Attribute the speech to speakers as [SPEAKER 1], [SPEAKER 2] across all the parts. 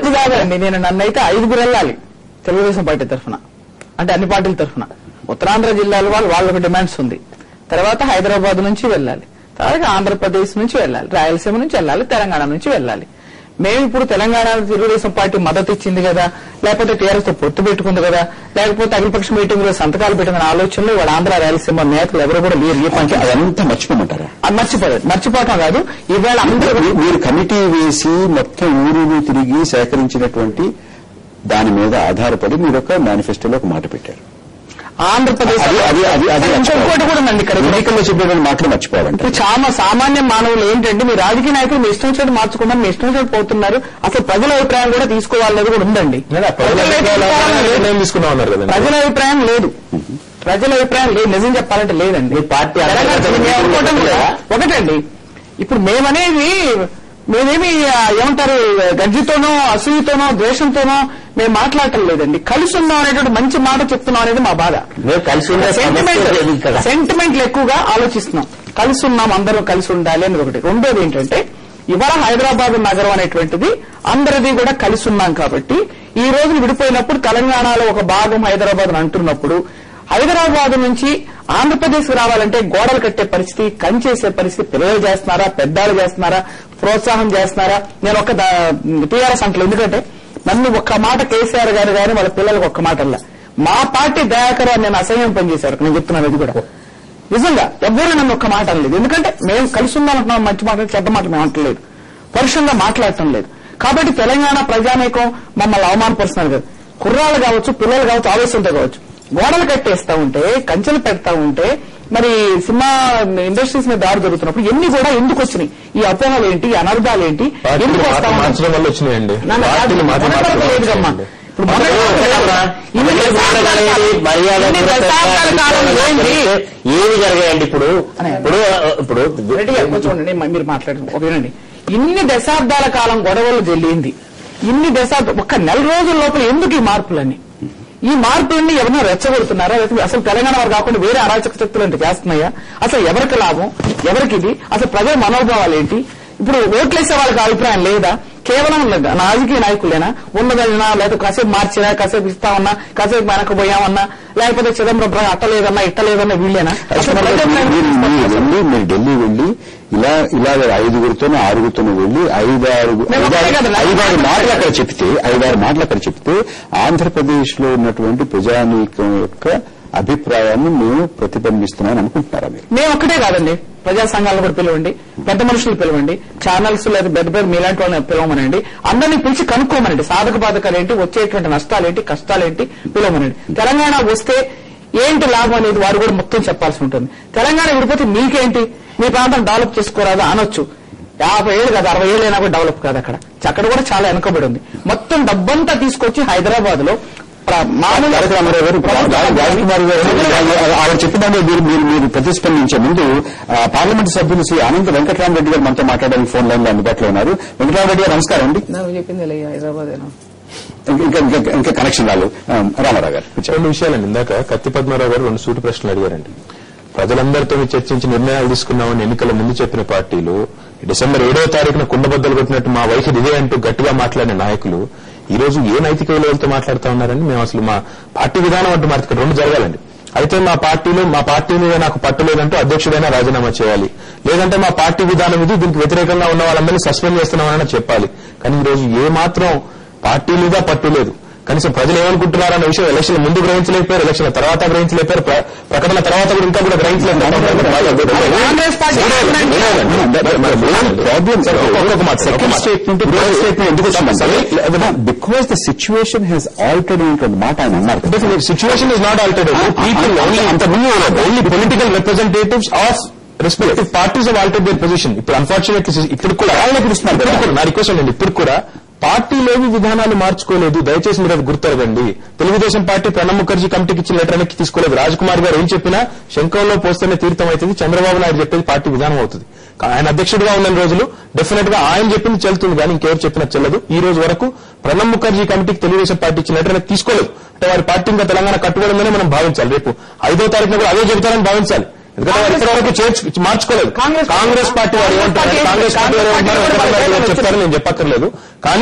[SPEAKER 1] ఇది కాదండి నేను నన్ను అయితే ఐదుగురు వెళ్ళాలి తెలుగుదేశం పార్టీ తరఫున అంటే అన్ని పార్టీల తరఫున ఉత్తరాంధ్ర జిల్లాల వాళ్ళు వాళ్ళకి డిమాండ్స్ ఉంది తర్వాత హైదరాబాద్ నుంచి వెళ్ళాలి తర్వాత ఆంధ్రప్రదేశ్ నుంచి వెళ్ళాలి రాయలసీమ నుంచి వెళ్ళాలి తెలంగాణ నుంచి వెళ్ళాలి మేము ఇప్పుడు తెలంగాణ తెలుగుదేశం పార్టీ మద్దతు ఇచ్చింది కదా లేకపోతే టీఆర్ఎస్ తో పొత్తు పెట్టుకుంది కదా లేకపోతే అఖిలపక్ష మీటింగ్ లో సంతకాలు పెట్టిన ఆలోచనలో వాళ్ళ ఆంధ్ర రాయలసీమ నేతలు ఎవరు కూడా లేరు ఏ
[SPEAKER 2] అంటే
[SPEAKER 1] పంచాయతీ
[SPEAKER 2] అదంతా మర్చిపోమంటారా
[SPEAKER 1] అది మర్చిపోలేదు మర్చిపోవటం కాదు ఇవాళ అందరూ
[SPEAKER 2] మీ- మీరు కమిటీ వేసి మొత్తం ఊరు తిరిగి సేకరించినటువంటి దాని మీద ఆధారపడి మీరు ఒక మేనిఫెస్టోలో ఒక మాట పెట్టారు
[SPEAKER 1] ఆంధ్రప్రదేశ్
[SPEAKER 2] అది అది అది అది
[SPEAKER 1] ఇంకొకటి కూడా ఉందండి ఇక్కడ
[SPEAKER 2] ఎన్నికల్లో చెప్పినటువంటి మాటలు మర్చిపోవాలంటే
[SPEAKER 1] ఇప్పుడు చాలా సామాన్య మానవులు ఏంటంటే మీ రాజకీయ నాయకులు మీ ఇష్టం వచ్చినట్టు మార్చుకున్నారు మీ ఇష్టం వచ్చినట్టు పోతున్నారు అసలు ప్రజల అభిప్రాయం కూడా తీసుకోవాలనేది కూడా ఉందండి ప్రజల అభిప్రాయం లేదు.
[SPEAKER 3] నిర్ణయం తీసుకున్నా ఉన్నారు కదండి
[SPEAKER 1] ప్రజల అభిప్రాయం లేదు ప్రజల అభిప్రాయం లేదు నిజం చెప్పాలంటే లేదండి
[SPEAKER 4] పార్టీ
[SPEAKER 1] తెలంగాణ
[SPEAKER 4] అంతర్గత
[SPEAKER 1] మేము అనుకోవటం కూడా
[SPEAKER 4] లేదా?
[SPEAKER 1] ఒకటండి ఇప్పుడు మేమనేది మేమేమి ఆ, ఏమంటారు గజ్జితోనో అసూయతోనో ద్వేషంతోనో మేము మాట్లాడటం లేదండి కలిసి ఉన్నాం అనేటువంటి మంచి మాట చెప్తున్నాం అనేది మా బాధ
[SPEAKER 4] మేము కలిసి ఉండే సమస్య లేదు ఇక్కడ
[SPEAKER 1] సెంటిమెంట్లు ఎక్కువగా ఆలోచిస్తున్నాం కలిసి ఉన్నాం అందరం కలిసి ఉండాలి అనేది ఒకటి రెండోది ఏంటంటే ఇవాళ హైదరాబాద్ నగరం అనేటువంటిది అందరిది కూడా కలిసి ఉన్నాం కాబట్టి ఈ రోజున విడిపోయినప్పుడు తెలంగాణలో ఒక భాగం హైదరాబాద్ అని అంటున్నప్పుడు హైదరాబాద్ నుంచి ఆంధ్రప్రదేశ్ రావాలంటే గోడలు కట్టే పరిస్థితి కంచేసే పరిస్థితి పిల్లలు చేస్తున్నారా పెద్దాళ్ళు చేస్తున్నారా ప్రోత్సాహం చేస్తున్నారా నేను ఒక టీఆర్ఎస్ అంటలేదు ఎందుకంటే నన్ను ఒక్క మాట కేసీఆర్ గారు కానీ వాళ్ళ పిల్లలకు ఒక్క మాట అలా మా పార్టీ దయాకర్ అని నేను అసహ్యం పనిచేశారు నేను చెప్తున్నాను ఇది కూడా నిజంగా ఎవ్వరూ నన్ను ఒక్క మాట అనలేదు ఎందుకంటే మేము కలిసి ఉండాలంటున్నాం మంచి మాట చెడ్డ మాట మేము అంటలేదు పరుషంగా మాట్లాడటం లేదు కాబట్టి తెలంగాణ ప్రజానీకం మమ్మల్ని అవమానపరుస్తున్నారు కదా కుర్రాళ్ళు కావచ్చు పిల్లలు కావచ్చు ఆవేశంతో కావచ్చు గోడలు కట్టేస్తా ఉంటే కంచెలు పెడతా ఉంటే మరి సినిమా ఇండస్ట్రీస్ మీద దారి జరుగుతున్నప్పుడు ఎన్ని కూడా ఎందుకు వచ్చినాయి ఈ అపోహలు ఏంటి ఈ అనర్థాలు ఏంటి
[SPEAKER 3] పార్టీని
[SPEAKER 1] ఎందుకు వస్తా
[SPEAKER 3] మార్చడం
[SPEAKER 1] ఉన్నాయి?
[SPEAKER 3] మార్చడం వల్ల వచ్చినాయండి
[SPEAKER 1] నాన్న,
[SPEAKER 3] పార్టీని మార్చడం
[SPEAKER 1] మొదటి
[SPEAKER 3] వల్ల
[SPEAKER 1] లేదుగమ్మా.
[SPEAKER 3] వచ్చినాయండి.
[SPEAKER 1] ఇప్పుడు మొదటి లేదుగమ్మా. ఇన్ని దశాబ్దాల-
[SPEAKER 4] మర్యాద
[SPEAKER 1] ఇన్ని దశాబ్దాల కాలం ఏంటి
[SPEAKER 4] ఏమి జరిగాయండి ఇప్పుడు
[SPEAKER 1] అనే.
[SPEAKER 4] ఇప్పుడు ఇప్పుడు
[SPEAKER 1] రెడ్డి గారు కొంచెం ఉండండి మ- మీరు మాట్లాడండి ఒక వినండి ఇన్ని దశాబ్దాల కాలం గొడవలు జరిగింది ఇన్ని దశాబ్ద ఒక్క నెల రోజుల లోపల ఎందుకు ఈ మార్పులన్నీ ఈ మార్పులన్నీ ఎవరైనా రెచ్చగొడుతున్నారా లేకపోతే అసలు తెలంగాణ వారు కాకుండా వేరే అరాచక శక్తులు అంటే చేస్తున్నాయా అసలు ఎవరికి లాభం ఎవరికి ఇది అసలు ప్రజల మనోభావాలు ఏంటి ఇప్పుడు ఓట్లేసే వాళ్ళకి అభిప్రాయం లేదా కేవలం లేదు. రాజకీయ నాయకులేనా ఉన్నదన్నా లేకపోతే కాసేపు మార్చినా కాసేపు ఇస్తామన్నా కాసేపు వెనకపోయామన్నా లేకపోతే చిదంబరం ప్ర- అట్టలేదన్నా ఇట్టలేదన్నా వీళ్ళేనా అసలు ప్రజల
[SPEAKER 2] మీరు మీరు వెళ్ళి మీరు ఢిల్లీ వెళ్ళి ఇలా ఇలా ఐదుగురితోనూ ఆరుగురితోనూ వెళ్ళి ఐదారు
[SPEAKER 1] మేము ఒకటే
[SPEAKER 2] ఐదారు
[SPEAKER 1] కదా,
[SPEAKER 2] ఐదారు
[SPEAKER 1] నాకు
[SPEAKER 2] మాటలు అక్కడ చెప్తే ఐదారు మాటలు అక్కడ చెప్తే ఆంధ్రప్రదేశ్ లో ఉన్నటువంటి ప్రజానీకం యొక్క అభిప్రాయాన్ని మేము ప్రతిబింబిస్తున్నామని అనుకుంటున్నారా మీరు
[SPEAKER 1] మేము ఒక్కటే కాదండి ప్రజా సంఘాలను కూడా పిలవండి పెద్ద మనుషులు పిలవండి ఛానల్స్ లేదా పెద్ద పెద్ద మీలాంటి వాళ్ళని పిలవమనండి అందరినీ పిలిచి కనుక్కోమనండి సాధక బాధకాలు ఏంటి వచ్చేటువంటి నష్టాలేంటి కష్టాలేంటి పిలవమనండి తెలంగాణ వస్తే ఏంటి లాభం అనేది వారు కూడా మొత్తం చెప్పాల్సి ఉంటుంది తెలంగాణ విడిపోతే మీకేంటి మీ ప్రాంతం డెవలప్ చేసుకోరాదా అనొచ్చు యాభై ఏళ్ళు కాదు అరవై ఏళ్ళు అయినా కూడా డెవలప్ కాదు అక్కడ అక్కడ కూడా చాలా వెనుకబడి ఉంది మొత్తం డబ్బంతా తీసుకొచ్చి హైదరాబాద్ లో ప్ర- మామూలు
[SPEAKER 2] తారక రామారావు గారు రాజకుమారి గారు ఆవిడ చెప్పిన మీరు మీరు మీరు ప్రతిస్పందించే ముందు ఆ, పార్లమెంట్ సభ్యులు శ్రీ అనంత వెంకటరామరెడ్డి గారు మనతో మాట్లాడడానికి ఫోన్ లైన్ లో అందుబాటులో ఉన్నారు వెంకటరామరెడ్డి గారు నమస్కారం అండి
[SPEAKER 1] నాకు చెప్పింది ఇలా హైదరాబాద్
[SPEAKER 2] ఇంకా ఇంకా ఇంకా కనెక్షన్ రాలేదు ఆ, రామారావు గారు కూర్చోండి.
[SPEAKER 3] రెండు విషయాలండి ఇందాక కత్తి పద్మారావు గారు రెండు సూటి ప్రశ్నలు అడిగారండి ప్రజలందరితో చర్చించి నిర్ణయాలు తీసుకున్నామని ఎన్నికల ముందు చెప్పిన పార్టీలు డిసెంబర్ ఏడవ తారీఖున కుండబద్దలు కొట్టినట్టు మా వైఖరి ఇదే అంటూ గట్టిగా మాట్లాడిన నాయకులు ఈ రోజు ఏ నైతిక విలువలతో మాట్లాడుతా ఉన్నారని మేము అసలు మా పార్టీ విధానం అంటూ మార్చుకో రెండు జరగాలండి అయితే మా పార్టీలో మా పార్టీ మీద నాకు పట్టు లేదంటూ అధ్యక్షుడైనా రాజీనామా చేయాలి లేదంటే మా పార్టీ విధానం ఇది దీనికి వ్యతిరేకంగా ఉన్న వాళ్ళందరినీ సస్పెండ్ చేస్తున్నామని చెప్పాలి కానీ ఈ రోజు ఏ మాత్రం పార్టీ మీద పట్టు లేదు కనీసం ప్రజలు ఏమనుకుంటున్నారన్న విషయం ఎలక్షన్ ముందు గ్రహించలేకపోయారు ఎలక్షన్ తర్వాత గ్రహించలేకపోయారు ప్ర- ప్రకటన తర్వాత కూడా ఇంకా కూడా గ్రహించలేకపోయారు
[SPEAKER 1] కాంగ్రెస్ పార్టీ
[SPEAKER 2] ప్రాబ్లమ్
[SPEAKER 3] ఒక్కొక్క మాట,
[SPEAKER 2] సెకండ్
[SPEAKER 3] ఒక్కొక్క మాట.
[SPEAKER 2] స్టేట్మెంట్ థర్డ్ స్టేట్మెంట్ ఎందుకు వచ్చిందంటే because the situation has altered అనేటువంటి మాట ఆయన అన్నారు
[SPEAKER 3] situation is not altered people only
[SPEAKER 2] అంత ముందు
[SPEAKER 3] only political representatives of respective parties of altered their position ఇప్పుడు అన్ఫార్చునేట్లీ ఇప్పుడు కూడా
[SPEAKER 2] వాళ్ళే పిలుస్తున్నారు కదా.
[SPEAKER 3] ఇప్పుడు కూడా నా రిక్వెస్ట్ అండి ఇప్పుడు కూడా పార్టీలేవి విధానాలు మార్చుకోలేదు దయచేసి మీరు అది గుర్తెరగండి తెలుగుదేశం పార్టీ ప్రణబ్ ముఖర్జీ కమిటీకి ఇచ్చిన లెటర్ వెనక్కి తీసుకోలేదు రాజ్కుమార్ గారు ఏం చెప్పినా శంఖంలో పోస్తేనే తీర్థం అవుతుంది చంద్రబాబు నాయుడు చెప్పేది పార్టీ విధానం అవుతుంది కా- ఆయన అధ్యక్షుడిగా ఉన్న రోజులు డెఫినెట్ గా ఆయన చెప్పింది చెల్లుతుంది కానీ ఇంకెవరు చెప్పినా చెల్లదు ఈ రోజు వరకు ప్రణబ్ ముఖర్జీ కమిటీకి తెలుగుదేశం పార్టీ ఇచ్చిన లెటర్ వెనక్కి తీసుకోలేదు అంటే వారి పార్టీ ఇంకా తెలంగాణ కట్టుబడి ఉందని మనం భావించాలి రేపు ఐదో తారీఖున కూడా అదే చెబుతారని భావించాలి ఎందుకంటే వారు ఇప్పటి వరకు చేర్చు మార్చుకోలేదు
[SPEAKER 1] కాంగ్రెస్
[SPEAKER 3] కాంగ్రెస్ పార్టీ వారు ఏమంటారు
[SPEAKER 1] పార్టీ
[SPEAKER 3] కాంగ్రెస్ పార్టీ వారు ఏమంటారు
[SPEAKER 1] కాంగ్రెస్
[SPEAKER 3] వెంకటరామరెడ్డి గారు
[SPEAKER 1] పార్టీ
[SPEAKER 3] చెప్తారని నేను చెప్పక్కర్లేదు కానీ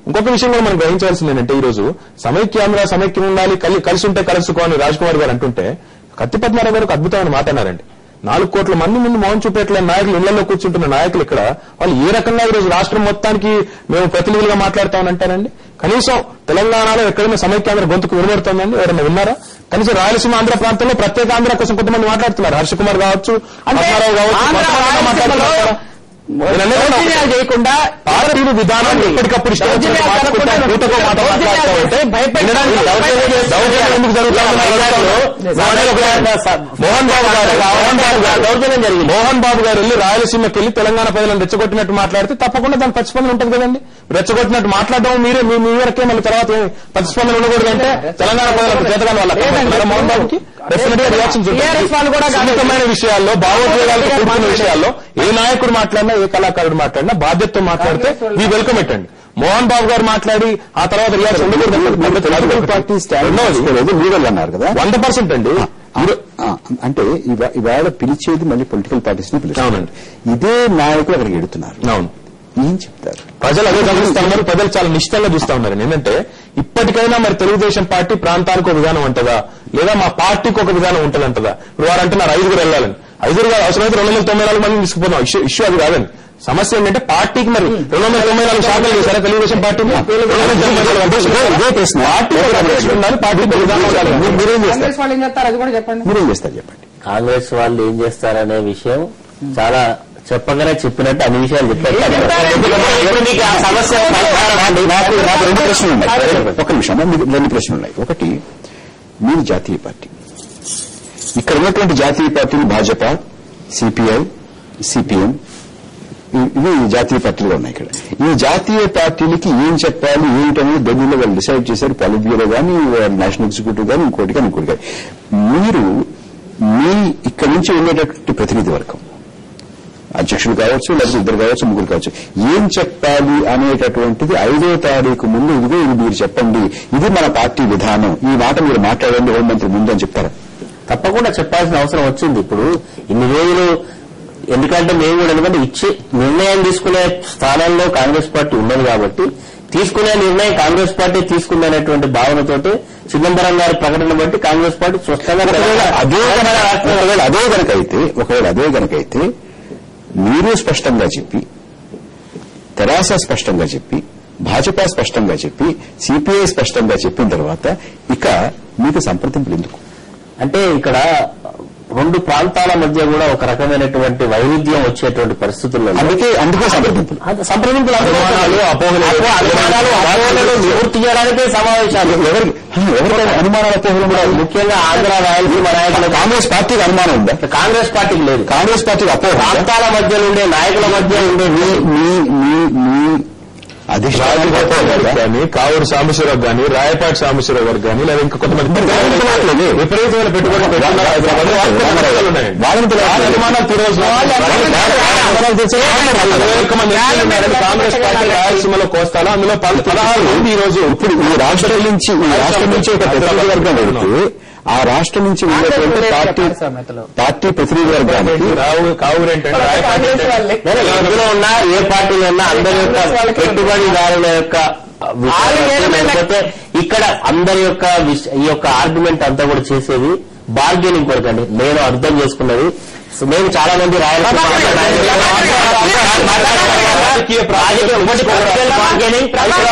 [SPEAKER 3] ఇంకొక విషయం కూడా మనం గ్రహించాల్సింది ఏంటంటే ఈ రోజు సమైక్యాంధ్ర సమైక్యం ఉండాలి కలి- కలిసి ఉంటే కలుసుకో అని రాజ్ కుమార్ గారు అంటుంటే కత్తి పద్మారావు గారు ఒక అద్భుతమైన మాట అన్నారండి నాలుగు కోట్ల మంది ముందు మౌన్ చూపేట్లేని నాయకులు ఇళ్లలో కూర్చుంటున్న నాయకులు ఇక్కడ వాళ్ళు ఏ రకంగా ఈ రోజు రాష్ట్రం మొత్తానికి మేము ప్రతినిధులుగా మాట్లాడతామని అంటారండి కనీసం తెలంగాణలో ఎక్కడైనా సమైక్యాంధ్ర గొంతుకు వినబడుతోందండి ఎవరైనా విన్నారా కనీసం రాయలసీమ ఆంధ్ర ప్రాంతంలో ప్రత్యేక ఆంధ్ర కోసం కొంతమంది మాట్లాడుతున్నారు హర్ష కుమార్ కావచ్చు
[SPEAKER 1] అంటే
[SPEAKER 3] పద్మారావు కావచ్చు
[SPEAKER 1] ఆంధ్ర
[SPEAKER 3] కొంతమంది మాట్లాడుతున్నారు కదా. నేను అనేది కూడా
[SPEAKER 1] దౌర్జన్యాలు చేయకుండా
[SPEAKER 3] పార్టీలు విధానం ఎప్పటికప్పుడు ఇష్టం వచ్చినట్టు
[SPEAKER 1] దౌర్జన్యాలు
[SPEAKER 3] మార్చుకుంటా
[SPEAKER 1] జరగకుండా
[SPEAKER 3] కూటకో మాట
[SPEAKER 1] దౌర్జన్యాలు
[SPEAKER 3] మాట్లాడుతూ ఉంటే
[SPEAKER 1] భయపెట్టి-
[SPEAKER 3] వినడానికి దౌర్జన్యం చేస్తే దౌర్జన్యం ఎందుకు జరుగుతుంది అని అడుగుతాను. మోహన్ బాబు గారు మోహన్ బాబు గారు
[SPEAKER 4] దౌర్జన్యం జరిగింది
[SPEAKER 3] మోహన్ బాబు గారు వెళ్ళి రాయలసీమకి వెళ్ళి తెలంగాణ ప్రజలను రెచ్చగొట్టినట్టు మాట్లాడితే తప్పకుండా దాని ప్రతిస్పందన ఉంటుంది కదండి రెచ్చగొట్టినట్టు మాట్లాడడం మీరే మీ మీ వరకే మళ్ళీ తర్వాత ఏం ప్రతిస్పందన ఉండకూడదు అంటే తెలంగాణ ప్రజలకు చేతగాని వాళ్ళ
[SPEAKER 1] లేదండి.
[SPEAKER 3] మోహన్ బాబుకి డెఫినెట్ గా రియాక్షన్స్
[SPEAKER 1] TRS వాళ్ళు కూడా కాదు.
[SPEAKER 3] సున్నితమైన విషయాల్లో భావోద్వేగాలకు కూడుకున్న విషయాల్లో ఏ నాయకుడు మాట్లాడినా ఏ కళాకారుడు మాట్లాడినా బాధ్యతతో మాట్లాడితే మీ వెల్కమ్ ఎట్టండి మోహన్ బాబు గారు మాట్లాడి ఆ తర్వాత రియాక్షన్ ఉండకూడదు
[SPEAKER 2] పొలిటికల్ పార్టీ స్టాండ్ తీసుకోలేదు లీగల్ అన్నారు కదా
[SPEAKER 3] వంద పర్సెంట్ అండి
[SPEAKER 2] ఆ, ఆ, అంటే ఇవా- ఇవాళ పిలిచేది మళ్ళీ పొలిటికల్ పార్టీస్ ని పిలుస్తారు
[SPEAKER 3] అవునండి.
[SPEAKER 2] ఇదే నాయకులు అక్కడికి ఎడుతున్నారు
[SPEAKER 3] అవును
[SPEAKER 2] ఏం చెప్తారు
[SPEAKER 3] ప్రజలు అదే గమనిస్తా ఉన్నారు ప్రజలు చాలా నిష్టంగా చూస్తా ఉన్నారు ఏంటంటే ఇప్పటికైనా మరి తెలుగుదేశం పార్టీ ప్రాంతానికి ఒక విధానం ఉంటుందా లేదా మా పార్టీకి ఒక విధానం ఉంటుందంటదా ఇప్పుడు వారు అంటున్నారు ఐదుగురు వెళ్ళాలని ఐదుగురు కాదు అవసరమైతే రెండు వందల తొంభై నాలుగు మంది తీసుకుపోతాం ఇష్యూ ఇష్యూ అది కాదండి సమస్య ఏంటంటే పార్టీకి మరి రెండు వందల తొంభై నాలుగు శాతం చేశారా తెలుగుదేశం పార్టీ
[SPEAKER 2] ఇదే ప్రశ్న
[SPEAKER 3] పార్టీ ఒక అధ్యక్షుడు ఉండాలి పార్టీకి ఒక విధానం ఉండాలి
[SPEAKER 2] మీరు- మీరేం చేస్తారు
[SPEAKER 1] కాంగ్రెస్ వాళ్ళు ఏం చేస్తారు అది కూడా చెప్పండి
[SPEAKER 2] మీరేం చేస్తారు చెప్పండి
[SPEAKER 4] కాంగ్రెస్ వాళ్ళు ఏం చేస్తారనే విషయం చాలా చెప్పగానే చెప్పినట్టు అన్ని విషయాలు చెప్పారు
[SPEAKER 1] ఏం చెప్తారండి?
[SPEAKER 4] ఇప్పుడు మీకు ఆ సమస్య పరిష్కారం
[SPEAKER 2] నాకు నాకు నాకు రెండు ప్రశ్నలు ఉన్నాయి ఒక నిమిషం మీకు రెండు ప్రశ్నలు ఉన్నాయి ఒకటి మీరు జాతీయ పార్టీ ఇక్కడ ఉన్నటువంటి జాతీయ పార్టీలు భాజపా సిపిఐ సిపిఎం ఇవి జాతీయ పార్టీలు ఉన్నాయి ఇక్కడ ఈ జాతీయ పార్టీలకి ఏం చెప్పాలి ఏంటనేది ఢిల్లీలో వాళ్ళు డిసైడ్ చేశారు పాలిట్ బ్యూరో కానీ నేషనల్ ఎగ్జిక్యూటివ్ కానీ ఇంకోటి కానీ ఇంకోటి కానీ మీరు మీ ఇక్కడ నుంచి ఉండేటటువంటి ప్రతినిధి వర్గం అధ్యక్షుడు కావచ్చు లేకపోతే ఇద్దరు కావచ్చు ముగ్గురు కావచ్చు ఏం చెప్పాలి అనేటటువంటిది ఐదో తారీఖు ముందు ఇదిగో ఇది మీరు చెప్పండి ఇది మన పార్టీ విధానం ఈ మాట మీరు మాట్లాడండి హోంమంత్రి ముందు అని చెప్తారా
[SPEAKER 4] తప్పకుండా చెప్పాల్సిన అవసరం వచ్చింది ఇప్పుడు ఇన్ని రోజులు ఎందుకంటే మేము కూడా ఎందుకంటే ఇచ్చే నిర్ణయం తీసుకునే స్థానంలో కాంగ్రెస్ పార్టీ ఉన్నది కాబట్టి తీసుకునే నిర్ణయం కాంగ్రెస్ పార్టీ తీసుకుందనేటువంటి భావనతోటి చిదంబరం గారి ప్రకటన బట్టి కాంగ్రెస్ పార్టీ స్పష్టంగా
[SPEAKER 2] ఒకవేళ అదే కనుక ఒకవేళ అదే కనుకైతే ఒకవేళ అదే కనుకైతే మీరు స్పష్టంగా చెప్పి తెరాస స్పష్టంగా చెప్పి భాజపా స్పష్టంగా చెప్పి సిపిఐ స్పష్టంగా చెప్పిన తర్వాత ఇక మీకు సంప్రదింపులు ఎందుకు
[SPEAKER 4] అంటే ఇక్కడ రెండు ప్రాంతాల మధ్య కూడా ఒక రకమైనటువంటి వైరుధ్యం వచ్చేటువంటి పరిస్థితుల్లో
[SPEAKER 2] అందుకే అందుకే సంప్రదింపులు
[SPEAKER 4] అంత సంప్రదింపులు
[SPEAKER 3] అనుమానాలు, అపోహలు
[SPEAKER 4] అపో- అనుమానాలు అపోహలను నివృత్తి చేయడానికే సమావేశాలు
[SPEAKER 2] ఎవరికి ఎవరికైనా అనుమానాల అపోహలు కూడా
[SPEAKER 4] ముఖ్యంగా ఆంధ్ర రాయలసీమ నాయకులకు
[SPEAKER 2] కాంగ్రెస్ పార్టీకి అనుమానం ఉందా
[SPEAKER 4] కాంగ్రెస్ పార్టీకి లేదు
[SPEAKER 2] కాంగ్రెస్ పార్టీకి అపోహ ఉందా?
[SPEAKER 4] ప్రాంతాల మధ్య ఉండే నాయకుల మధ్య ఉండే
[SPEAKER 2] మీ మీ మీ మీ అధిష్టానం
[SPEAKER 3] కానీ కావూరు సాంబశివరావు కానీ రాయపాటి సాంబశివరావు గారు కానీ లేదా ఇంకా కొంతమంది
[SPEAKER 2] మాట్లాడలేదు.
[SPEAKER 3] విపరీతమైన పెట్టుబడులు పెట్టుకున్నారు హైదరాబాద్ లో. వాస్తవాలు ఉన్నాయండి.
[SPEAKER 2] వాళ్ళని పిలవాలి.
[SPEAKER 3] వాళ్ళ అనుమానాలు తీరవలసిన అవసరం లేదు.
[SPEAKER 2] అనుమానాలు తీర్చే వాళ్ళు
[SPEAKER 3] ఇరవై ఒక్క మంది ఎంపీలు ఉన్నారని కాంగ్రెస్ పార్టీ రాయలసీమలో కోస్తాలో అందులో పద- పదహారు మంది ఈ రోజు
[SPEAKER 2] ఇప్పుడు ఈ రాష్ట్రం నుంచి ఈ రాష్ట్రం నుంచి ఒక ప్రతినిధి వర్గం వెళితే ఆ రాష్ట్రం నుంచి ఉన్నటువంటి పార్టీ పార్టీ ప్రతినిధి వర్గానికి
[SPEAKER 3] రావు కావూరు ఏంటంటే రాయపాటి
[SPEAKER 1] కాంగ్రెస్
[SPEAKER 3] ఏంటంటే
[SPEAKER 1] వాళ్ళే.
[SPEAKER 4] నేను ఎందులో ఉన్నా ఏ పార్టీలో ఉన్నా అందరి యొక్క పెట్టుబడిదారుల యొక్క
[SPEAKER 1] వాళ్ళు ఏమైనా-
[SPEAKER 4] లేకపోతే ఇక్కడ అందరి యొక్క విష- ఈ యొక్క ఆర్గ్యుమెంట్ అంతా కూడా చేసేది బార్గెనింగ్ కొరకు అండి నేను అర్థం చేసుకున్నది సో మేము చాలా మంది రాయలసీమ
[SPEAKER 1] ప్రభాకర్ గారు,
[SPEAKER 4] రాజకీయ రాజకీయ ఒకటి పొలిటికల్ బార్గెనింగ్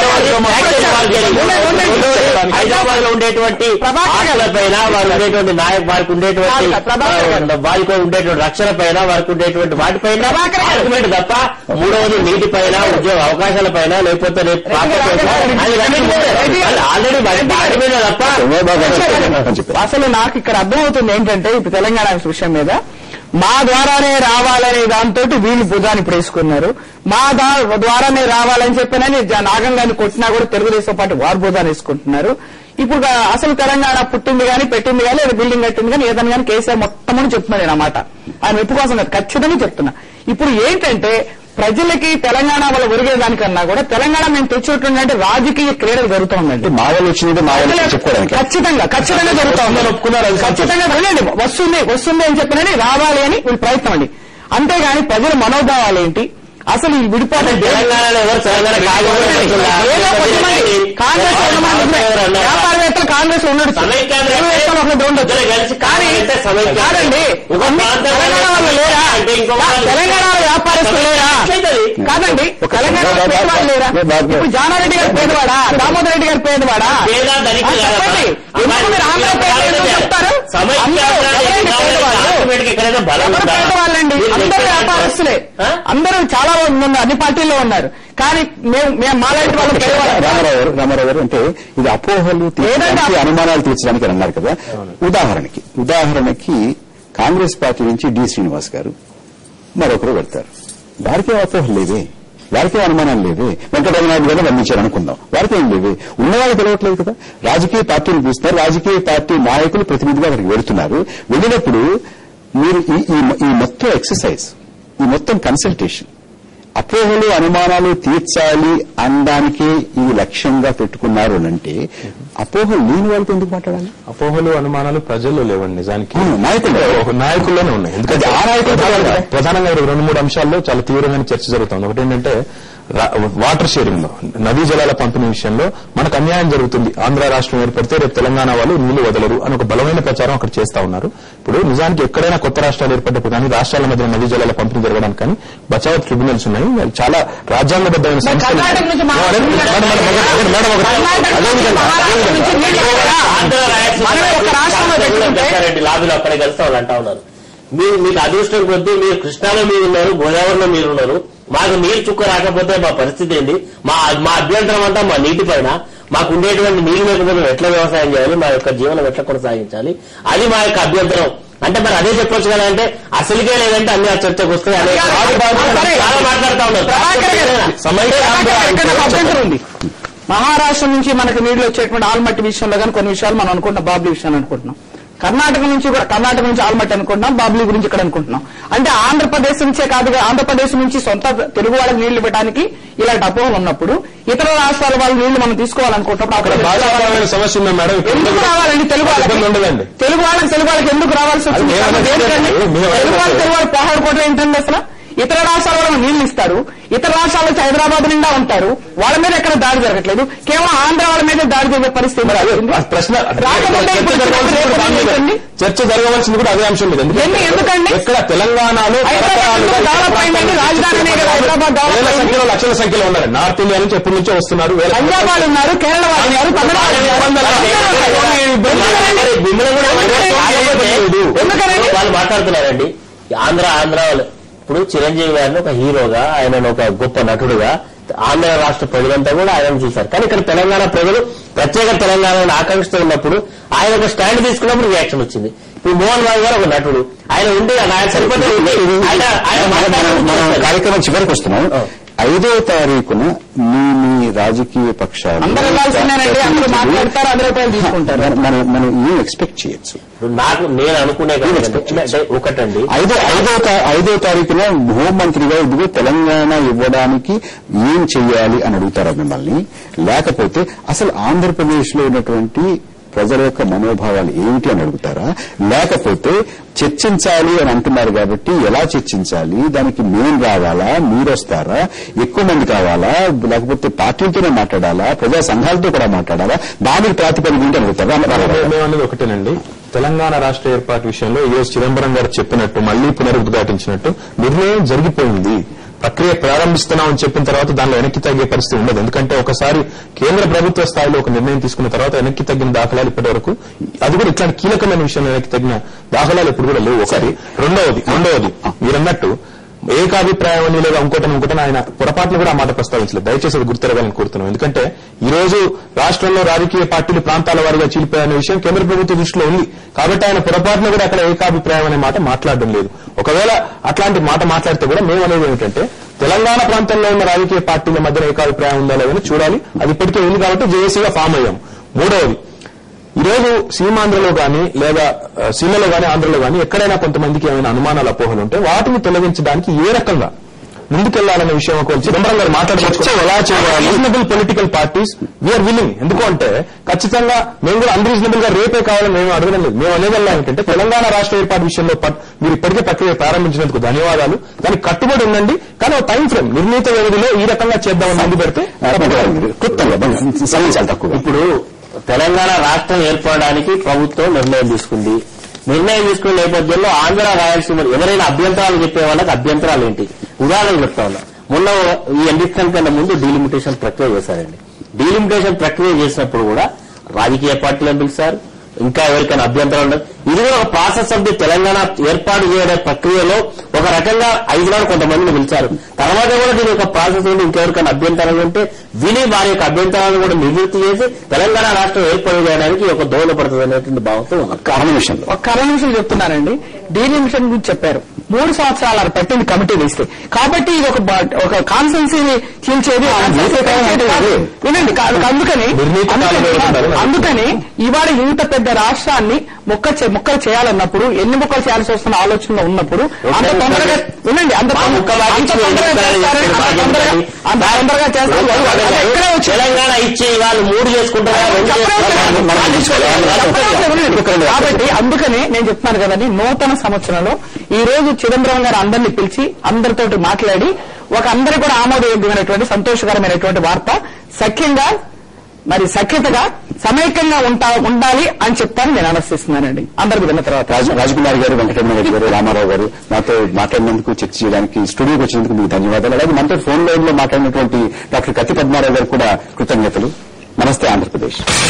[SPEAKER 4] హైదరాబాద్ లో ఉండేటువంటి
[SPEAKER 1] ప్రభాకర్ గారు.
[SPEAKER 4] ఆటల పైన వారు ఉండేటువంటి నాయక వారికి ఉండేటువంటి
[SPEAKER 1] ప్రభాకర్ గారు.
[SPEAKER 4] ఆ, వారికి ఉండేటువంటి రక్షణ పైన వారికి ఉండేటువంటి వాటిపైన
[SPEAKER 1] ప్రభాకర్ గారు.
[SPEAKER 4] ఆర్గ్యుమెంట్ తప్ప మూడవది నీటి పైన ఉద్యోగ అవకాశాల పైన లేకపోతే రేపు ప్రాంతం పైన, అది రన్నింగ్ మీద. అది ఆల్రెడీ వాటి వాటి మీద తప్ప
[SPEAKER 2] చంద్రబాబు గారు అని చెప్పారు
[SPEAKER 1] అసలు నాకు ఇక్కడ అర్థమవుతుంది ఏంటంటే ఇప్పుడు తెలంగాణ విషయం మీద మా ద్వారానే రావాలనే దాంతో వీళ్ళు భుజాన్ని ఇప్పుడు వేసుకున్నారు మా దా- ద్వారానే రావాలని చెప్పినని జ- నాగం గారిని కొట్టినా కూడా తెలుగుదేశం పార్టీ వారు భుజాన్ని వేసుకుంటున్నారు ఇప్పుడు గా- అసలు తెలంగాణ పుట్టింది కానీ పెట్టింది కానీ లేదా బిల్డింగ్ కట్టింది కానీ ఏదైనా కానీ కేసీఆర్ మొట్టమొదటి చెప్తున్నా నేను అన్నమాట ఆయన మెప్పు కోసం కాదు ఖచ్చితంగా చెప్తున్నా ఇప్పుడు ఏంటంటే ప్రజలకి తెలంగాణ వల్ల ఒరిగేదానికన్నా కూడా తెలంగాణ మేము తెచ్చినటువంటి రాజకీయ క్రీడలు జరుగుతుందండి
[SPEAKER 2] మా వాళ్ళు వచ్చినట్టు మా వాళ్ళు చెప్పుకోవడానికి
[SPEAKER 1] ఖచ్చితంగా ఖచ్చితంగా జరుగుతా ఉందని ఒప్పుకున్నారు అది ఖచ్చితంగా వెళ్ళండి వస్తుంది వస్తుంది అని చెప్పినని రావాలి అని వీళ్ళు ప్రయత్నం అండి అంతేగాని ప్రజల మనోభావాలు ఏంటి అసలు ఈ విడిపోతే
[SPEAKER 4] తెలంగాణలో ఎవరు తెలంగాణ కాదు అని చెప్తున్నారు.
[SPEAKER 1] ఏదో కొద్దిమంది
[SPEAKER 4] తెలంగాణ కాదు అని చెప్తున్నారు.
[SPEAKER 1] ఏదో కొద్దిమంది కాంగ్రెస్ ఉన్నమాట నిజమే. వ్యాపారవేత్తలు కాంగ్రెస్ ఉన్నాడు
[SPEAKER 4] సమైక్యాంధ్ర
[SPEAKER 1] తెలుగుదేశంలో ఒకటి ఉండొచ్చు.
[SPEAKER 4] ఇద్దరు కలిసి
[SPEAKER 1] కానీ
[SPEAKER 4] కాంగ్రెస్ సమైక్యాంధ్ర.
[SPEAKER 1] కాదండి
[SPEAKER 4] ఒక
[SPEAKER 1] అన్ని
[SPEAKER 4] ప్రాంతం
[SPEAKER 1] తెలంగాణ వాళ్ళు లేరా
[SPEAKER 4] అంటే ఇంకో వాళ్ళు-
[SPEAKER 1] తెలంగాణలో వ్యాపారస్తులు లేరా
[SPEAKER 4] సమైక్యాంధ్ర.
[SPEAKER 1] కాదండి
[SPEAKER 2] ఒక
[SPEAKER 1] తెలంగాణ
[SPEAKER 2] బాబు,
[SPEAKER 1] పేదవాళ్ళు లేరా
[SPEAKER 2] బాబు, బాబు.
[SPEAKER 1] ఇప్పుడు జానారెడ్డి గారు పేదవాడా దామోదర్ రెడ్డి గారు పేదవాడా
[SPEAKER 4] పేద ధనిక
[SPEAKER 1] ఆ, చెప్పండి ఎందుకు మీరు ఆంధ్ర పేద ఎందుకు చెప్తారు అందరూ ఎవరండి పేదవాళ్ళు ఎవరు పేదవాళ్ళండి అందరూ వ్యాపారస్తులే అందరూ చాలా మంది ఉన్నారు అన్ని పార్టీల్లో ఉన్నారు కానీ మేము మేము మాలాంటి వాళ్ళు పేదవాళ్ళు
[SPEAKER 2] రామారావు గారు రామారావు గారు అంటే ఇది అపోహలు తీర్చడానికి
[SPEAKER 1] ఏదండి?
[SPEAKER 2] అనుమానాలు తీర్చడానికి అని అన్నారు కదా ఉదాహరణకి ఉదాహరణకి కాంగ్రెస్ పార్టీ నుంచి డి శ్రీనివాస్ గారు మరొకరు పెడతారు వారికే అపోహలు లేవే వారికే అనుమానాలు లేవే వెంకటరమణాయుడు గారిని వర్ణించారు అనుకుందాం వారికే ఏం లేవే ఉన్నవాళ్ళు తెలియట్లేదు కదా రాజకీయ పార్టీలు చూస్తున్నారు రాజకీయ పార్టీ నాయకులు ప్రతినిధిగా అక్కడికి వెళుతున్నారు వెళ్ళినప్పుడు మీరు ఈ ఈ- ఈ మొత్తం ఎక్సర్సైజ్ ఈ మొత్తం కన్సల్టేషన్ అపోహలు అనుమానాలు తీర్చాలి అనడానికే ఇది లక్ష్యంగా పెట్టుకున్నారు అంటే అపోహలు లేని వాళ్ళతో ఎందుకు మాట్లాడాలి
[SPEAKER 3] అపోహలు అనుమానాలు ప్రజల్లో లేవండి నిజానికి
[SPEAKER 2] అవును, నాయకుల్లో.
[SPEAKER 3] ఒక నాయకుల్లోనే ఉన్నాయి ఎందుకంటే
[SPEAKER 2] అది ఆ నాయకులు
[SPEAKER 3] ప్రధానంగా-
[SPEAKER 2] కాదు.
[SPEAKER 3] ప్రధానంగా ఈ రెండు మూడు అంశాల్లో చాలా తీవ్రమైన చర్చ జరుగుతుంది ఒకటి ఏంటంటే రా- వాటర్ షేరింగ్ లో నదీ జలాల పంపిణీ విషయంలో మనకు అన్యాయం జరుగుతుంది ఆంధ్ర రాష్ట్రం ఏర్పడితే రేపు తెలంగాణ వాళ్ళు నీళ్లు వదలరు అని ఒక బలమైన ప్రచారం అక్కడ చేస్తా ఉన్నారు ఇప్పుడు నిజానికి ఎక్కడైనా కొత్త రాష్ట్రాలు ఏర్పడ్డప్పుడు కానీ రాష్ట్రాల మధ్య నదీ జలాల పంపిణీ జరగడానికి కానీ బచావత్ ట్రిబ్యునల్స్ ఉన్నాయి వాళ్ళు చాలా రాజ్యాంగబద్ధమైన
[SPEAKER 1] మరి
[SPEAKER 3] సంస్థలు
[SPEAKER 1] కర్ణాటక నుంచి మా-
[SPEAKER 3] madam, madam, madam, madam, madam, ఒకటి.
[SPEAKER 1] కర్ణాటక
[SPEAKER 3] అదే
[SPEAKER 1] నుంచి
[SPEAKER 3] విధంగా, అదే
[SPEAKER 1] మహారాష్ట్ర
[SPEAKER 3] విధంగా.
[SPEAKER 1] నుంచి నీళ్ళు ఇవ్వరా?
[SPEAKER 4] ఆంధ్ర రాయలసీమ
[SPEAKER 1] మనమే ఒక రాష్ట్రంలో పెట్టుకుంటే
[SPEAKER 4] రెడ్డి లాబీలో అక్కడే కలిస్తే వాళ్ళు అంటా ఉన్నారు మీరు మీకు అదృష్టం కొద్దీ మీరు కృష్ణాలో మీరు ఉన్నారు గోదావరిలో మీరు ఉన్నారు మాకు నీరు చుక్క రాకపోతే మా పరిస్థితి ఏంటి మా మా అభ్యంతరం అంతా మా నీటి పైన మాకు ఉండేటువంటి నీరు లేకపోతే మేము ఎట్లా వ్యవసాయం చేయాలి మా యొక్క జీవనం ఎట్లా కొనసాగించాలి అది మా యొక్క అభ్యంతరం అంటే మరి అదే చెప్పొచ్చు కదా అంటే అసలుకే లేదంటే అన్ని ఆ చర్చకు వస్తాయి అనే
[SPEAKER 1] సరే.
[SPEAKER 4] చాలా మాట్లాడుతా ఉన్నారు
[SPEAKER 1] ప్రభాకర్ గారు,
[SPEAKER 3] సమైక్య ఆంధ్ర
[SPEAKER 1] ఇక్కడ నాకు అభ్యంతరం ఉంది మహారాష్ట్ర నుంచి మనకు నీళ్లు వచ్చేటువంటి ఆల్మట్టి విషయంలో కానీ కొన్ని విషయాలు మనం అనుకుంటున్నాం బాబ్లీ విషయాన్ని అనుకుంటున్నాం కర్ణాటక నుంచి కూడా కర్ణాటక నుంచి ఆల్మట్టి అనుకుంటున్నాం బాబ్లీ గురించి ఇక్కడ అనుకుంటున్నాం అంటే ఆంధ్రప్రదేశ్ నుంచే కాదుగా ఆంధ్రప్రదేశ్ నుంచి సొంత తెలుగు వాళ్ళకి నీళ్లు ఇవ్వడానికి ఇలాంటి అపోహలు ఉన్నప్పుడు ఇతర రాష్ట్రాల వాళ్ళు నీళ్లు మనం తీసుకోవాలనుకుంటున్నప్పుడు
[SPEAKER 3] అక్కడ
[SPEAKER 1] అక్కడ
[SPEAKER 3] బాధాకరమైన సమస్య ఉంది మేడం ఇక్కడ
[SPEAKER 1] ఎందుకు రావాలండి తెలుగు వాళ్ళకి
[SPEAKER 3] ఇబ్బంది ఉండదండి
[SPEAKER 1] తెలుగు వాళ్ళకి తెలుగు వాళ్ళకి ఎందుకు రావాల్సి వచ్చింది
[SPEAKER 3] అది మేము
[SPEAKER 1] అసలు దేనికండి?
[SPEAKER 3] మేము
[SPEAKER 1] తెలుగు వాళ్ళు తెలుగు వాళ్ళు పోహాడుకోవడం ఏంటండి అసలు ఇతర రాష్ట్రాల వాళ్ళు నీళ్లు ఇస్తారు ఇతర రాష్ట్రాల నుంచి హైదరాబాద్ నిండా ఉంటారు వాళ్ళ మీద ఎక్కడ దాడి జరగట్లేదు కేవలం ఆంధ్ర వాళ్ళ మీద దాడి జరిగే పరిస్థితి
[SPEAKER 3] మరి అదే
[SPEAKER 1] వచ్చింది.
[SPEAKER 3] ఆ ప్రశ్న
[SPEAKER 1] రాకపోతే
[SPEAKER 3] చర్చ
[SPEAKER 1] ఇప్పుడు
[SPEAKER 3] జరగవలసింది
[SPEAKER 1] రేపు
[SPEAKER 3] కూడా దాని మీదే.
[SPEAKER 1] ఏంటండి?
[SPEAKER 3] చర్చ జరగవలసింది కూడా అదే అంశం మీద
[SPEAKER 1] ఎన్ని- ఎందుకండి?
[SPEAKER 3] ఎక్కడ తెలంగాణలో
[SPEAKER 1] హైదరాబాద్
[SPEAKER 3] తరతరాలుగా
[SPEAKER 1] లో డెవలప్ అయిందండి, రాజధానినే కదా హైదరాబాద్ డెవలప్
[SPEAKER 3] వేల
[SPEAKER 1] అయింది.
[SPEAKER 3] సంఖ్యలో లక్షల సంఖ్యలో ఉన్నారు నార్త్ ఇండియా నుంచి ఎప్పటి నుంచో వస్తున్నారు వేల
[SPEAKER 1] పంజాబ్ వాళ్ళు ఉన్నారు కేరళ వాళ్ళు ఉన్నారు తమిళ వాళ్ళు ఉన్నారు అందరూ ఉన్నారు. ఎందుకనండి?
[SPEAKER 4] మిమ్మల్ని కూడా
[SPEAKER 1] ఎందుకనండి? ఎందుకనండి?
[SPEAKER 4] వాళ్ళు మాట్లాడుతున్నారండి ఆంధ్ర ఆంధ్ర వాళ్ళు ఇప్పుడు చిరంజీవి గారిని ఒక హీరోగా ఆయన ఒక గొప్ప నటుడుగా ఆంధ్ర రాష్ట్ర ప్రజలంతా కూడా ఆయన చూశారు కానీ ఇక్కడ తెలంగాణ ప్రజలు ప్రత్యేక తెలంగాణను ఆకాంక్షిస్తూ ఉన్నప్పుడు ఆయన ఒక స్టాండ్ తీసుకున్నప్పుడు రియాక్షన్ వచ్చింది ఇప్పుడు మోహన్ బాబు గారు ఒక నటుడు ఆయన ఉండి ఆయన సరిపోతే ఉంది. ఆయన ఆయన
[SPEAKER 2] మనం- మనం
[SPEAKER 4] మాట్లాడుతూ
[SPEAKER 2] కార్యక్రమం చివరికి వస్తున్నాం ఐదో తారీఖున మీ మీ రాజకీయ పక్షాలు
[SPEAKER 1] అందరూ వెళ్ళాల్సిందేనండి అందరూ మాట్లాడతారు అందరూ రూపాయలు తీసుకుంటారు
[SPEAKER 2] మనం- మనం మనం ఏం ఎక్స్పెక్ట్ చేయొచ్చు
[SPEAKER 4] ఇప్పుడు నాకు నేను అనుకునే కదా ఒకటండి
[SPEAKER 2] ఐదో ఐదో తా- ఐదో తారీఖున హోంమంత్రిగా ఇదిగో తెలంగాణ ఇవ్వడానికి ఏం చెయ్యాలి అని అడుగుతారా మిమ్మల్ని లేకపోతే అసలు ఆంధ్రప్రదేశ్ లో ఉన్నటువంటి ప్రజల యొక్క మనోభావాలు ఏమిటి అని అడుగుతారా లేకపోతే చర్చించాలి అని అంటున్నారు కాబట్టి ఎలా చర్చించాలి దానికి మేము రావాలా మీరు వస్తారా ఎక్కువ మంది కావాలా లేకపోతే పార్టీలతోనే మాట్లాడాలా ప్రజా సంఘాలతో కూడా మాట్లాడాలా దానికి ప్రాతిపదిక ఏంటి అని అడుగుతారా
[SPEAKER 3] మేము- మేము అనేది ఒకటేనండి తెలంగాణ రాష్ట్ర ఏర్పాటు విషయంలో ఈ రోజు చిదంబరం గారు చెప్పినట్టు మళ్లీ పునరుద్ఘాటించినట్టు నిర్ణయం జరిగిపోయింది ప్రక్రియ ప్రారంభిస్తున్నామని చెప్పిన తర్వాత దానిలో వెనక్కి తగ్గే పరిస్థితి ఉండదు ఎందుకంటే ఒకసారి కేంద్ర ప్రభుత్వ స్థాయిలో ఒక నిర్ణయం తీసుకున్న తర్వాత వెనక్కి తగ్గిన దాఖలాలు ఇప్పటి వరకు అది కూడా ఇట్లాంటి కీలకమైన విషయంలో వెనక్కి తగ్గిన దాఖలాలు ఇప్పుడు కూడా లేవు ఒకటి రెండవది రెండవది మీరన్నట్టు ఏకాభిప్రాయం అని లేదా ఇంకోటని ఇంకోటని ఆయన పొరపాట్లు కూడా ఆ మాట ప్రస్తావించలేదు దయచేసి అది గుర్తెరగాలని కోరుతున్నాం ఎందుకంటే ఈ రోజు రాష్ట్రంలో రాజకీయ పార్టీలు ప్రాంతాల వారిగా చీలిపోయాయనే విషయం కేంద్ర ప్రభుత్వ దృష్టిలో ఉంది కాబట్టి ఆయన పొరపాటున కూడా అక్కడ ఏకాభిప్రాయం అనే మాట మాట్లాడడం లేదు ఒకవేళ అట్లాంటి మాట మాట్లాడితే కూడా మేము అనేది ఏమిటంటే తెలంగాణ ప్రాంతంలో ఉన్న రాజకీయ పార్టీల మధ్య ఏకాభిప్రాయం ఉందా లేదని చూడాలి అది ఇప్పటికే ఉంది కాబట్టి జేఏసీగా ఫామ్ అయ్యాం మూడవది ఈ రోజు సీమాంధ్రలో గాని లేదా ఆ, సీమలో గాని ఆంధ్రలో గాని ఎక్కడైనా కొంతమందికి ఏమైనా అనుమానాలు అపోహలు ఉంటే వాటిని తొలగించడానికి ఏ రకంగా ముందుకెళ్లాలనే విషయం ఒక చిదంబరం గారు మాట్లాడుకోవచ్చు ఎలా చేయాలి reasonable political parties we're willing ఎందుకు అంటే ఖచ్చితంగా మేము కూడా అన్రీజనబుల్ గా రేపే కావాలని మేము అడగడం లేదు మేము అనేదల్లా ఏంటంటే తెలంగాణ రాష్ట్ర ఏర్పాటు విషయంలో పట్- మీరు ఇప్పటికే ప్రక్రియ ప్రారంభించినందుకు ధన్యవాదాలు దానికి కట్టుబడి ఉండండి కానీ ఒక టైం ఫ్రేమ్ నిర్ణీత వ్యవధిలో ఈ రకంగా చేద్దామని ముందు పెడితే
[SPEAKER 2] క్లుప్తంగా సమయం చాలా తక్కువ
[SPEAKER 4] ఇప్పుడు తెలంగాణ రాష్ట్రం ఏర్పడడానికి ప్రభుత్వం నిర్ణయం తీసుకుంది నిర్ణయం తీసుకున్న నేపథ్యంలో ఆంధ్ర రాయలసీమ ఎవరైనా అభ్యంతరాలు చెప్పే వాళ్ళకి అభ్యంతరాలు ఏంటి ఉదాహరణ చెప్తా ఉన్నా మొన్న ఈ ఎన్నికల కన్నా ముందు డీలిమిటేషన్ ప్రక్రియ చేశారండి డీలిమిటేషన్ ప్రక్రియ చేసినప్పుడు కూడా రాజకీయ పార్టీలను పిలిచారు ఇంకా ఎవరికైనా అభ్యంతరం ఉండదు ఇది కూడా ఒక ప్రాసెస్ ఆఫ్ ది తెలంగాణ ఏర్పాటు చేయడం ప్రక్రియలో ఒక రకంగా ఐదు నాడు కొంతమందిని పిలిచారు తర్వాత కూడా దీని యొక్క ప్రాసెస్ నుండి ఇంకెవరికైనా అభ్యంతరాలు ఉంటే విని వారి యొక్క అభ్యంతరాలను కూడా నివృత్తి చేసి తెలంగాణ రాష్ట్రం ఏర్పాటు చేయడానికి ఒక దోహదపడుతుంది అనేటువంటి భావంతో ఉన్నారు
[SPEAKER 2] కారణం విషయంలో
[SPEAKER 1] ఒక అర నిమిషం చెప్తున్నానండి డీలిమిషన్ గురించి చెప్పారు మూడు సంవత్సరాలు పెట్టింది కమిటీ వేస్తే కాబట్టి ఇది ఒక బా- ఒక కాన్సెన్సీని చీల్చేది వినండి కా- అందుకని
[SPEAKER 3] నిర్ణీత కాలం
[SPEAKER 1] అందుకని-
[SPEAKER 3] వ్యవధి
[SPEAKER 1] అందుకని ఇవాళ ఇంత పెద్ద రాష్ట్రాన్ని ముక్క చే- ముక్కలు చేయాలన్నప్పుడు ఎన్ని ముక్కలు చేయాల్సి వస్తున్న ఆలోచనలో ఉన్నప్పుడు అంత తొందరగా వినండి అంత
[SPEAKER 4] మా
[SPEAKER 1] తొందర-
[SPEAKER 4] ముక్క బాగా
[SPEAKER 1] అంత తొందరగా
[SPEAKER 4] ఇచ్చి
[SPEAKER 1] చేస్తారని అంత తొందరగా అంత తొందరగా చేస్తారు అది ఎక్కడే వచ్చి
[SPEAKER 4] తెలంగాణ ఇచ్చి వాళ్ళు మూడు చేసుకుంటారా రెండు చేసుకుంటారా?
[SPEAKER 1] కాబట్టి అందుకనే నేను చెప్తున్నాను కదండి నూతన సంవత్సరంలో ఈ రోజు చిదంబరం గారు అందరినీ పిలిచి అందరితోటి మాట్లాడి ఒక అందరి కూడా ఆమోదయోగ్యమైనటువంటి సంతోషకరమైనటువంటి వార్త సఖ్యంగా మరి సఖ్యతగా సమైక్యంగా ఉంటా ఉండాలి అని చెప్తాను నేను ఆలోచిస్తున్నానండి అందరికి విన్న తర్వాత
[SPEAKER 2] రాజ్ రాజకుమారి గారు వెంకటరమణ రెడ్డి గారు రామారావు గారు నాతో మాట్లాడినందుకు చర్చ చేయడానికి స్టూడియోకి వచ్చినందుకు మీకు ధన్యవాదాలు అలాగే మనతో ఫోన్ లైన్ లో మాట్లాడినటువంటి డాక్టర్ కత్తి పద్మారావు గారు కూడా కృతజ్ఞతలు నమస్తే ఆంధ్రప్రదేశ్